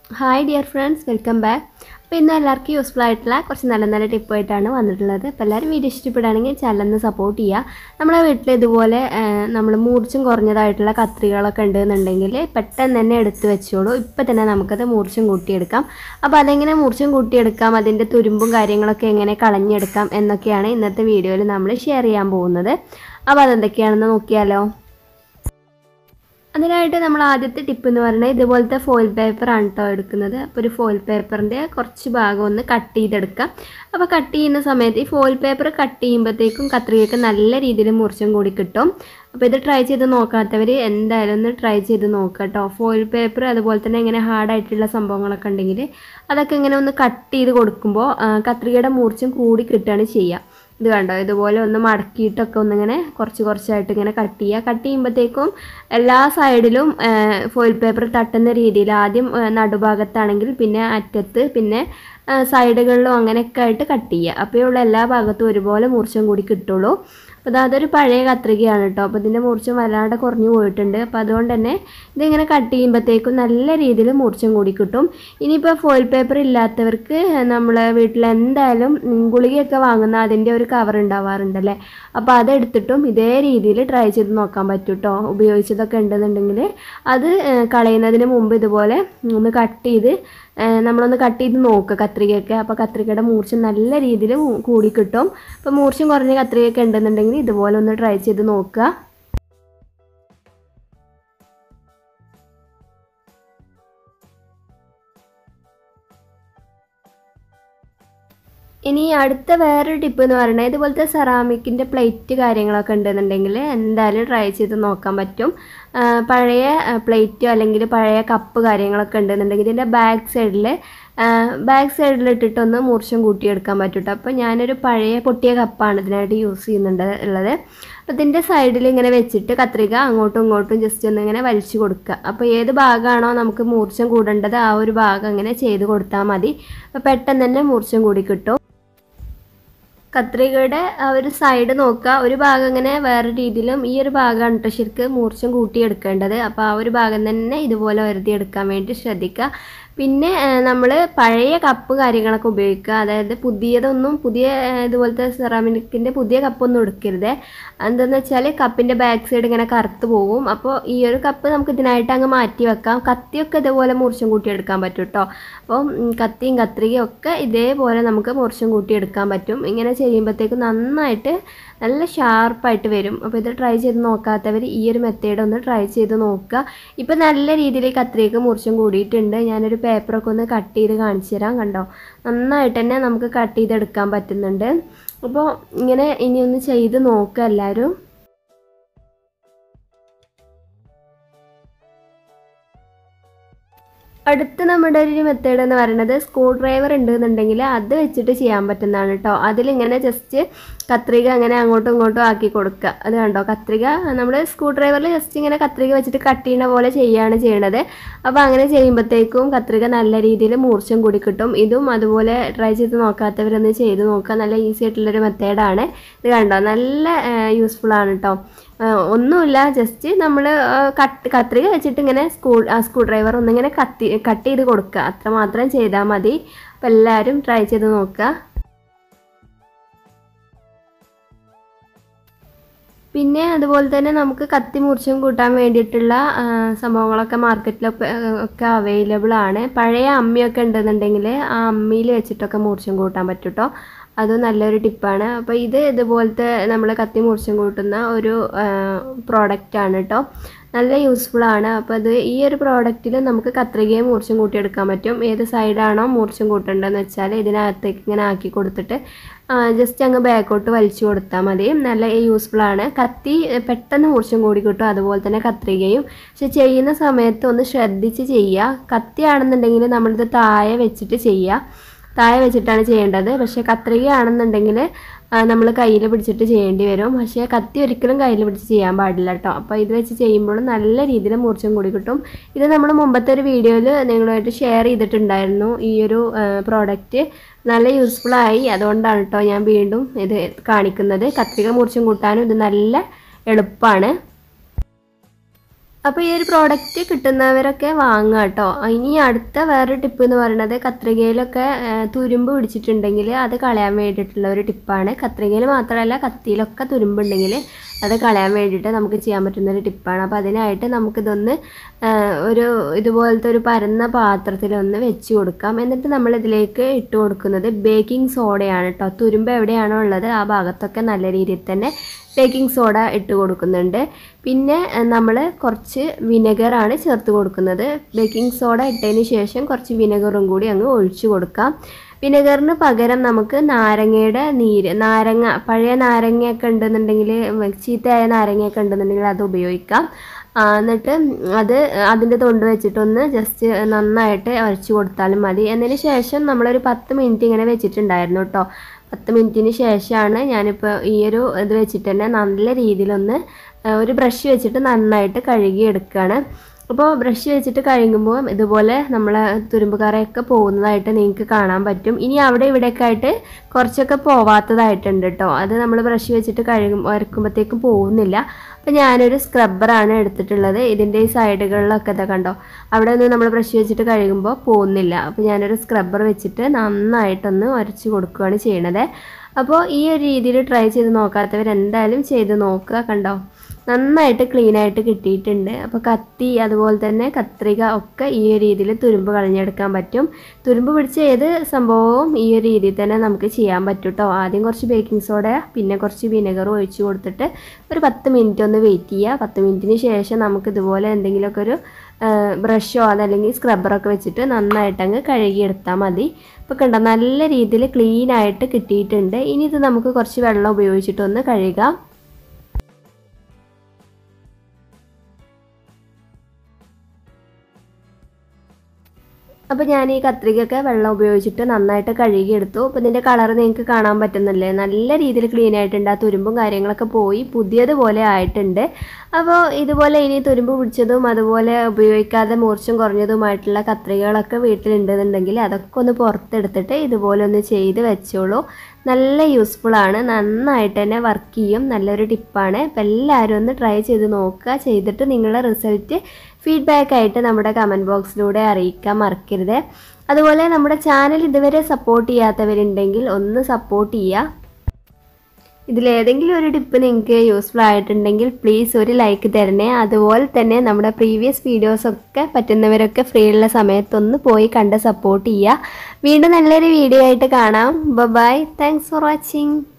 hi dear friends welcome back അപ്പോൾ ഇന്ന് എല്ലാവർക്കും യൂസ്ഫുൾ ആയിട്ടുള്ള കുറച്ച് നല്ല നല്ല ടിപ്പായിട്ടാണ് വന്നിട്ടുള്ളത് അപ്പോൾ എല്ലാവരും വീഡിയോ ഇഷ്ടപ്പെടുകയാണെങ്കിൽ ചാനലൊന്ന് സപ്പോർട്ട് ചെയ്യുക നമ്മളെ വീട്ടിൽ ഇതുപോലെ നമ്മൾ മൂർച്ചും കുറഞ്ഞതായിട്ടുള്ള കത്രികളൊക്കെ ഉണ്ടെന്നുണ്ടെങ്കിൽ പെട്ടെന്ന് തന്നെ എടുത്ത് വെച്ചോളൂ ഇപ്പം തന്നെ നമുക്കത് മൂർച്ചും കൂട്ടിയെടുക്കാം അപ്പോൾ അതെങ്ങനെ മൂർച്ചും കൂട്ടിയെടുക്കാം അതിൻ്റെ തുരുമ്പും കാര്യങ്ങളൊക്കെ എങ്ങനെ കളഞ്ഞെടുക്കാം എന്നൊക്കെയാണ് ഇന്നത്തെ വീഡിയോയിൽ നമ്മൾ ഷെയർ ചെയ്യാൻ പോകുന്നത് അപ്പോൾ അതെന്തൊക്കെയാണെന്ന് നോക്കിയാലോ അതിനായിട്ട് നമ്മൾ ആദ്യത്തെ ടിപ്പ് എന്ന് പറയുന്നത് ഇതുപോലത്തെ ഫോയിൽ പേപ്പർ ആണ് കേട്ടോ എടുക്കുന്നത് അപ്പോൾ ഒരു ഫോയിൽ പേപ്പറിൻ്റെ കുറച്ച് ഭാഗം ഒന്ന് കട്ട് ചെയ്തെടുക്കുക അപ്പോൾ കട്ട് ചെയ്യുന്ന സമയത്ത് ഈ ഫോയിൽ പേപ്പർ കട്ട് ചെയ്യുമ്പോഴത്തേക്കും കത്രികയ്ക്ക് നല്ല രീതിയിൽ മുറിച്ചും കൂടി കിട്ടും അപ്പോൾ ഇത് ട്രൈ ചെയ്ത് നോക്കാത്തവർ എന്തായാലും ഒന്ന് ട്രൈ ചെയ്ത് നോക്കുക കേട്ടോ ഫോയിൽ പേപ്പർ അതുപോലെ തന്നെ ഇങ്ങനെ ഹാർഡായിട്ടുള്ള സംഭവങ്ങളൊക്കെ ഉണ്ടെങ്കിൽ അതൊക്കെ ഇങ്ങനെ ഒന്ന് കട്ട് ചെയ്ത് കൊടുക്കുമ്പോൾ കത്രികയുടെ മൂർച്ചം കൂടി കിട്ടുകയാണ് ചെയ്യുക ഇത് കണ്ടോ ഇതുപോലെ ഒന്ന് മടക്കിയിട്ടൊക്കെ ഒന്നിങ്ങനെ കുറച്ച് കുറച്ചായിട്ട് ഇങ്ങനെ കട്ട് ചെയ്യുക കട്ട് ചെയ്യുമ്പോഴത്തേക്കും എല്ലാ സൈഡിലും ഫോയിൽ പേപ്പർ തട്ടുന്ന രീതിയിൽ ആദ്യം നടുഭാഗത്താണെങ്കിൽ പിന്നെ അറ്റത്ത് പിന്നെ സൈഡുകളിലും അങ്ങനെയൊക്കെ ആയിട്ട് കട്ട് ചെയ്യുക അപ്പോഴുള്ള എല്ലാ ഭാഗത്തും ഒരുപോലെ മൂർച്ചം കൂടി കിട്ടുള്ളൂ അപ്പോൾ അതൊരു പഴയ കത്രികയാണ് കേട്ടോ അപ്പോൾ ഇതിൻ്റെ മൂർച്ചം വല്ലാണ്ട് കുറഞ്ഞു പോയിട്ടുണ്ട് അപ്പോൾ അതുകൊണ്ട് തന്നെ ഇതിങ്ങനെ കട്ട് ചെയ്യുമ്പോഴത്തേക്കും നല്ല രീതിയിൽ മൂർച്ചം കൂടി കിട്ടും ഇനിയിപ്പോൾ ഫോയിൽ പേപ്പർ ഇല്ലാത്തവർക്ക് നമ്മൾ വീട്ടിൽ എന്തായാലും ഗുളികയൊക്കെ വാങ്ങുന്ന അതിൻ്റെ ഒരു കവർ ഉണ്ടാവാറുണ്ടല്ലേ അപ്പോൾ അതെടുത്തിട്ടും ഇതേ രീതിയിൽ ട്രൈ ചെയ്ത് നോക്കാൻ പറ്റും കേട്ടോ ഉപയോഗിച്ചതൊക്കെ ഉണ്ടെന്നുണ്ടെങ്കിൽ അത് കളയുന്നതിന് മുമ്പ് ഇതുപോലെ ഒന്ന് കട്ട് ചെയ്ത് നമ്മളൊന്ന് കട്ട് ചെയ്ത് നോക്കുക കത്രികയൊക്കെ അപ്പോൾ കത്രികയുടെ മൂർച്ച നല്ല രീതിയിൽ കൂടി കിട്ടും അപ്പോൾ മൂർച്ചം കുറഞ്ഞ കത്രികയൊക്കെ ഉണ്ടെന്നുണ്ടെങ്കിൽ ഇതുപോലെ ഒന്ന് ട്രൈ ചെയ്ത് നോക്കുക ഇനി അടുത്ത വേറൊരു ടിപ്പ് എന്ന് പറയുന്നത് ഇതുപോലത്തെ സെറാമിക്കിൻ്റെ പ്ലേറ്റ് കാര്യങ്ങളൊക്കെ ഉണ്ടെന്നുണ്ടെങ്കിൽ എന്തായാലും ട്രൈ ചെയ്ത് നോക്കാൻ പറ്റും പഴയ പ്ലേറ്റോ അല്ലെങ്കിൽ പഴയ കപ്പ് കാര്യങ്ങളൊക്കെ ഉണ്ടെന്നുണ്ടെങ്കിൽ ഇതിൻ്റെ ബാക്ക് സൈഡിൽ ബാക്ക് സൈഡിൽ ഇട്ടിട്ടൊന്ന് മൂർച്ചം കൂട്ടിയെടുക്കാൻ പറ്റും കേട്ടോ അപ്പോൾ ഞാനൊരു പഴയ പൊട്ടിയ കപ്പാണ് ഇതിനായിട്ട് യൂസ് ചെയ്യുന്നുണ്ട് ഉള്ളത് അപ്പോൾ ഇതിൻ്റെ സൈഡിൽ ഇങ്ങനെ വെച്ചിട്ട് കത്രിക അങ്ങോട്ടും ഇങ്ങോട്ടും ജസ്റ്റ് ഒന്ന് ഇങ്ങനെ വലിച്ചു കൊടുക്കുക അപ്പോൾ ഏത് ഭാഗമാണോ നമുക്ക് മൂർച്ചം കൂടേണ്ടത് ആ ഒരു ഭാഗം അങ്ങനെ ചെയ്ത് കൊടുത്താൽ മതി അപ്പോൾ പെട്ടെന്ന് തന്നെ മൂർച്ചം കൂടി കിട്ടും കത്രികയുടെ ആ ഒരു സൈഡ് നോക്കുക ഒരു ഭാഗം ഇങ്ങനെ വേറെ രീതിയിലും ഈ ഒരു ഭാഗമാണ് കേട്ടോ ശരിക്കും മൂർച്ചം കൂട്ടിയെടുക്കേണ്ടത് അപ്പോൾ ആ ഒരു ഭാഗം തന്നെ ഇതുപോലെ വരുത്തിയെടുക്കാൻ വേണ്ടി ശ്രദ്ധിക്കുക പിന്നെ നമ്മൾ പഴയ കപ്പ് കാര്യങ്ങളൊക്കെ ഉപയോഗിക്കുക അതായത് പുതിയതൊന്നും പുതിയ ഇതുപോലത്തെ സെറാമിക്കിൻ്റെ പുതിയ കപ്പൊന്നും എടുക്കരുത് എന്താണെന്ന് വെച്ചാൽ കപ്പിൻ്റെ ബാക്ക് സൈഡ് ഇങ്ങനെ കറുത്ത് പോകും അപ്പോൾ ഈ ഒരു കപ്പ് നമുക്ക് ഇതിനായിട്ട് അങ്ങ് മാറ്റി വെക്കാം കത്തിയൊക്കെ ഇതുപോലെ മൂർച്ചം കൂട്ടിയെടുക്കാൻ പറ്റും കേട്ടോ അപ്പോൾ കത്തിയും കത്രികയും ഒക്കെ ഇതേപോലെ നമുക്ക് മൂർച്ചം കൂട്ടിയെടുക്കാൻ പറ്റും ഇങ്ങനെ ചെയ്യുമ്പോഴത്തേക്കും നന്നായിട്ട് നല്ല ഷാർപ്പായിട്ട് വരും അപ്പോൾ ഇത് ട്രൈ ചെയ്ത് നോക്കാത്തവർ ഈ ഒരു മെത്തേഡ് ഒന്ന് ട്രൈ ചെയ്ത് നോക്കുക ഇപ്പോൾ നല്ല രീതിയിൽ കത്രിക മൂർച്ചം കൂടിയിട്ടുണ്ട് ഞാനൊരു പേപ്പറൊക്കെ ഒന്ന് കട്ട് ചെയ്ത് കാണിച്ചു തരാം കണ്ടോ നന്നായിട്ട് തന്നെ നമുക്ക് കട്ട് ചെയ്തെടുക്കാൻ പറ്റുന്നുണ്ട് അപ്പോൾ ഇങ്ങനെ ഇനി ഒന്ന് ചെയ്ത് നോക്കുക എല്ലാവരും അടുത്ത് നമ്മുടെ ഒരു മെത്തേഡ് എന്ന് പറയുന്നത് സ്ക്രൂ ഡ്രൈവർ ഉണ്ടെന്നുണ്ടെങ്കിൽ അത് വെച്ചിട്ട് ചെയ്യാൻ പറ്റുന്നതാണ് കേട്ടോ അതിലിങ്ങനെ ജസ്റ്റ് കത്രിക അങ്ങനെ അങ്ങോട്ടും ഇങ്ങോട്ടും ആക്കി കൊടുക്കുക അത് കണ്ടോ കത്രിക നമ്മൾ സ്ക്രൂ ഡ്രൈവറിൽ ജസ്റ്റ് ഇങ്ങനെ കത്രിക വെച്ചിട്ട് കട്ട് ചെയ്യുന്ന പോലെ ചെയ്യുകയാണ് ചെയ്യണത് അപ്പോൾ അങ്ങനെ ചെയ്യുമ്പോഴത്തേക്കും കത്രിക നല്ല രീതിയിൽ മൂർച്ചം കൂടി കിട്ടും ഇതും അതുപോലെ ട്രൈ ചെയ്ത് നോക്കാത്തവരൊന്ന് ചെയ്ത് നോക്കുക നല്ല ഈസി ആയിട്ടുള്ളൊരു മെത്തേഡാണ് ഇത് കണ്ടോ നല്ല യൂസ്ഫുൾ ആണ് കേട്ടോ ഒന്നുമില്ല ജസ്റ്റ് നമ്മൾ കട്ട് കത്രിക വെച്ചിട്ട് ഇങ്ങനെ സ്ക്രൂ സ്ക്രൂ ഡ്രൈവർ ഒന്നിങ്ങനെ കത്തി കട്ട് ചെയ്ത് കൊടുക്കുക അത്രമാത്രം ചെയ്താൽ മതി അപ്പോൾ എല്ലാവരും ട്രൈ ചെയ്ത് നോക്കുക പിന്നെ അതുപോലെ തന്നെ നമുക്ക് കത്തി മൂർച്ചം കൂട്ടാൻ വേണ്ടിയിട്ടുള്ള സംഭവങ്ങളൊക്കെ മാർക്കറ്റിലൊക്കെ ഒക്കെ അവൈലബിൾ ആണ് പഴയ അമ്മിയൊക്കെ ഉണ്ടെന്നുണ്ടെങ്കിൽ ആ അമ്മിയിൽ വെച്ചിട്ടൊക്കെ മൂർച്ചം കൂട്ടാൻ പറ്റും കേട്ടോ അത് നല്ലൊരു ടിപ്പാണ് അപ്പോൾ ഇത് ഇതുപോലത്തെ നമ്മൾ കത്തി മൂർച്ചം കൂട്ടുന്ന ഒരു പ്രോഡക്റ്റാണ് കേട്ടോ നല്ല യൂസ്ഫുൾ ആണ് അപ്പോൾ അത് ഈ ഒരു പ്രോഡക്റ്റിൽ നമുക്ക് കത്രികയും മൂർച്ചം കൂട്ടിയെടുക്കാൻ പറ്റും ഏത് സൈഡാണോ മൂർച്ചം കൂട്ടേണ്ടതെന്ന് വെച്ചാൽ ഇതിനകത്തേക്ക് ഇങ്ങനെ ആക്കി കൊടുത്തിട്ട് ജസ്റ്റ് അങ്ങ് ബാക്കോട്ട് വലിച്ചു കൊടുത്താൽ മതി നല്ല യൂസ്ഫുൾ ആണ് കത്തി പെട്ടെന്ന് മൂർച്ചം കൂടി കിട്ടും അതുപോലെ തന്നെ കത്രികയും പക്ഷെ ചെയ്യുന്ന സമയത്ത് ഒന്ന് ശ്രദ്ധിച്ച് ചെയ്യുക കത്തിയാണെന്നുണ്ടെങ്കിൽ നമ്മളിത് താഴെ വെച്ചിട്ട് ചെയ്യുക താഴെ വെച്ചിട്ടാണ് ചെയ്യേണ്ടത് പക്ഷേ കത്രികയാണെന്നുണ്ടെങ്കിൽ നമ്മൾ കയ്യിൽ പിടിച്ചിട്ട് ചെയ്യേണ്ടി വരും പക്ഷേ കത്തി ഒരിക്കലും കയ്യിൽ പിടിച്ച് ചെയ്യാൻ പാടില്ല കേട്ടോ അപ്പോൾ ഇത് വെച്ച് ചെയ്യുമ്പോൾ നല്ല രീതിയിൽ മൂർച്ചം കൂടി കിട്ടും ഇത് നമ്മൾ മുമ്പത്തെ ഒരു വീഡിയോയിൽ നിങ്ങളുമായിട്ട് ഷെയർ ചെയ്തിട്ടുണ്ടായിരുന്നു ഈ ഒരു പ്രോഡക്റ്റ് നല്ല യൂസ്ഫുൾ ആയി അതുകൊണ്ടാണ് കേട്ടോ ഞാൻ വീണ്ടും ഇത് കാണിക്കുന്നത് കത്രിക മൂർച്ചം കൂട്ടാനും ഇത് നല്ല എളുപ്പമാണ് അപ്പോൾ ഈ ഒരു പ്രോഡക്റ്റ് കിട്ടുന്നവരൊക്കെ വാങ്ങുക കേട്ടോ ഇനി അടുത്ത വേറെ ടിപ്പ് എന്ന് പറയുന്നത് കത്രികയിലൊക്കെ ആ, തുരുമ്പ് പിടിച്ചിട്ടുണ്ടെങ്കിൽ അത് കളയാൻ വേണ്ടിയിട്ടുള്ള ഒരു ടിപ്പാണ് കത്രികയിൽ മാത്രമല്ല കത്തിയിലൊക്കെ തുരുമ്പുണ്ടെങ്കിൽ അത് കളയാൻ വേണ്ടിയിട്ട് നമുക്ക് ചെയ്യാൻ പറ്റുന്ന ഒരു ടിപ്പാണ് അപ്പോൾ അതിനായിട്ട് നമുക്കിതൊന്ന് ആ, ഒരു ഇതുപോലത്തെ ഒരു പരന്ന പാത്രത്തിലൊന്ന് വെച്ച് കൊടുക്കാം എന്നിട്ട് നമ്മൾ ഇതിലേക്ക് ഇട്ട് കൊടുക്കുന്നത് ബേക്കിംഗ് സോഡയാണ് കേട്ടോ തുരുമ്പ് എവിടെയാണോ ഉള്ളത് ആ ഭാഗത്തൊക്കെ നല്ല രീതിയിൽ തന്നെ ബേക്കിംഗ് സോഡ ഇട്ട് കൊടുക്കുന്നുണ്ട് പിന്നെ നമ്മൾ കുറച്ച് വിനെഗറാണ് ചേർത്ത് കൊടുക്കുന്നത് ബേക്കിംഗ് സോഡ ഇട്ടതിന് ശേഷം കുറച്ച് വിനെഗറും കൂടി അങ്ങ് ഒഴിച്ചു കൊടുക്കാം വിനെഗറിന് പകരം നമുക്ക് നാരങ്ങയുടെ നീര് നാരങ്ങ പഴയ നാരങ്ങയൊക്കെ ഉണ്ടെന്നുണ്ടെങ്കിൽ ചീത്തയായ നാരങ്ങയൊക്കെ ഉണ്ടെന്നുണ്ടെങ്കിൽ അത് ഉപയോഗിക്കാം ആ, എന്നിട്ട് അത് അതിൻ്റെ തൊണ്ട് വെച്ചിട്ടൊന്ന് ജസ്റ്റ് നന്നായിട്ട് അരച്ച് കൊടുത്താലും മതി എന്നതിന് ശേഷം നമ്മളൊരു പത്ത് മിനിറ്റ് ഇങ്ങനെ വെച്ചിട്ടുണ്ടായിരുന്നു കേട്ടോ പത്ത് മിനിറ്റിന് ശേഷമാണ് ഞാനിപ്പോൾ ഈ ഒരു ഇത് വെച്ചിട്ട് തന്നെ നല്ല രീതിയിലൊന്ന് ആ, ഒരു ബ്രഷ് വെച്ചിട്ട് നന്നായിട്ട് കഴുകി എടുക്കുകയാണ് അപ്പോൾ ബ്രഷ് വെച്ചിട്ട് കഴുകുമ്പോൾ ഇതുപോലെ നമ്മളെ തുരുമ്പ് കറയൊക്കെ പോകുന്നതായിട്ട് നിങ്ങൾക്ക് കാണാൻ പറ്റും ഇനി അവിടെ ഇവിടെയൊക്കെ ആയിട്ട് കുറച്ചൊക്കെ പോവാത്തതായിട്ടുണ്ട് കേട്ടോ അത് നമ്മൾ ബ്രഷ് വെച്ചിട്ട് കഴുകും വരക്കുമ്പോഴത്തേക്കും പോകുന്നില്ല അപ്പോൾ ഞാനൊരു സ്ക്രബ്ബറാണ് എടുത്തിട്ടുള്ളത് ഇതിൻ്റെ ഈ സൈഡുകളിലൊക്കെ ഇതാ കണ്ടോ അവിടെ ഒന്ന് നമ്മൾ ബ്രഷ് വെച്ചിട്ട് കഴുകുമ്പോൾ പോകുന്നില്ല അപ്പോൾ ഞാനൊരു സ്ക്രബ്ബർ വെച്ചിട്ട് നന്നായിട്ടൊന്ന് ഉരച്ച് കൊടുക്കുകയാണ് ചെയ്യണത് അപ്പോൾ ഈ ഒരു രീതിയിൽ ട്രൈ ചെയ്ത് നോക്കാത്തവർ എന്തായാലും ചെയ്ത് നോക്കുക കണ്ടോ നന്നായിട്ട് ക്ലീൻ ആയിട്ട് കിട്ടിയിട്ടുണ്ട് അപ്പോൾ കത്തി അതുപോലെ തന്നെ കത്രിക ഒക്കെ ഈ ഒരു രീതിയിൽ തുരുമ്പ് കളഞ്ഞെടുക്കാൻ പറ്റും തുരുമ്പ് പിടിച്ച ഏത് സംഭവവും ഈ ഒരു രീതിയിൽ തന്നെ നമുക്ക് ചെയ്യാൻ പറ്റും കേട്ടോ ആദ്യം കുറച്ച് ബേക്കിംഗ് സോഡ പിന്നെ കുറച്ച് വിനെഗർ ഒഴിച്ച് കൊടുത്തിട്ട് ഒരു പത്ത് മിനിറ്റ് ഒന്ന് വെയിറ്റ് ചെയ്യുക പത്ത് മിനിറ്റിന് ശേഷം നമുക്ക് ഇതുപോലെ എന്തെങ്കിലുമൊക്കെ ഒരു ബ്രഷോ അതല്ലെങ്കിൽ സ്ക്രബ്ബറൊക്കെ വെച്ചിട്ട് നന്നായിട്ട് അങ്ങ് കഴുകിയെടുത്താൽ മതി ഇപ്പോൾ കണ്ടോ നല്ല രീതിയിൽ ക്ലീൻ ആയിട്ട് കിട്ടിയിട്ടുണ്ട് ഇനി ഇത് നമുക്ക് കുറച്ച് വെള്ളം ഉപയോഗിച്ചിട്ടൊന്ന് കഴുകാം അപ്പോൾ ഞാൻ ഈ കത്രികയൊക്കെ വെള്ളം ഉപയോഗിച്ചിട്ട് നന്നായിട്ട് കഴുകിയെടുത്തു അപ്പോൾ ഇതിൻ്റെ കളർ നിങ്ങൾക്ക് കാണാൻ പറ്റുന്നില്ലേ നല്ല രീതിയിൽ ക്ലീൻ ആയിട്ടുണ്ട് ആ തുരുമ്പും കാര്യങ്ങളൊക്കെ പോയി പുതിയതുപോലെ ആയിട്ടുണ്ട് അപ്പോൾ ഇതുപോലെ ഇനി തുരുമ്പ് പിടിച്ചതും അതുപോലെ ഉപയോഗിക്കാതെ മൂർച്ചം കുറഞ്ഞതുമായിട്ടുള്ള കത്രികകളൊക്കെ വീട്ടിലുണ്ടെന്നുണ്ടെങ്കിൽ അതൊക്കെ ഒന്ന് പുറത്തെടുത്തിട്ട് ഇതുപോലെ ഒന്ന് ചെയ്ത് വെച്ചോളൂ നല്ല യൂസ്ഫുൾ ആണ് നന്നായിട്ട് തന്നെ വർക്ക് ചെയ്യും നല്ലൊരു ടിപ്പാണ് അപ്പോൾ എല്ലാവരും ഒന്ന് ട്രൈ ചെയ്ത് നോക്കുക ചെയ്തിട്ട് നിങ്ങളുടെ റിസൾട്ട് ഫീഡ്ബാക്ക് ആയിട്ട് നമ്മുടെ കമൻറ്റ് ബോക്സിലൂടെ അറിയിക്കാൻ മറക്കരുത് അതുപോലെ നമ്മുടെ ചാനൽ ഇതുവരെ സപ്പോർട്ട് ചെയ്യാത്തവരുണ്ടെങ്കിൽ ഒന്ന് സപ്പോർട്ട് ചെയ്യുക ഇതിലേതെങ്കിലും ഒരു ടിപ്പ് നിങ്ങൾക്ക് യൂസ്ഫുൾ ആയിട്ടുണ്ടെങ്കിൽ പ്ലീസ് ഒരു ലൈക്ക് തരണേ അതുപോലെ തന്നെ നമ്മുടെ പ്രീവിയസ് വീഡിയോസൊക്കെ പറ്റുന്നവരൊക്കെ ഫ്രീ ഉള്ള സമയത്തൊന്ന് പോയി കണ്ട് സപ്പോർട്ട് ചെയ്യുക വീണ്ടും നല്ലൊരു വീഡിയോ ആയിട്ട് കാണാം ബൈ താങ്ക്സ് ഫോർ വാച്ചിങ്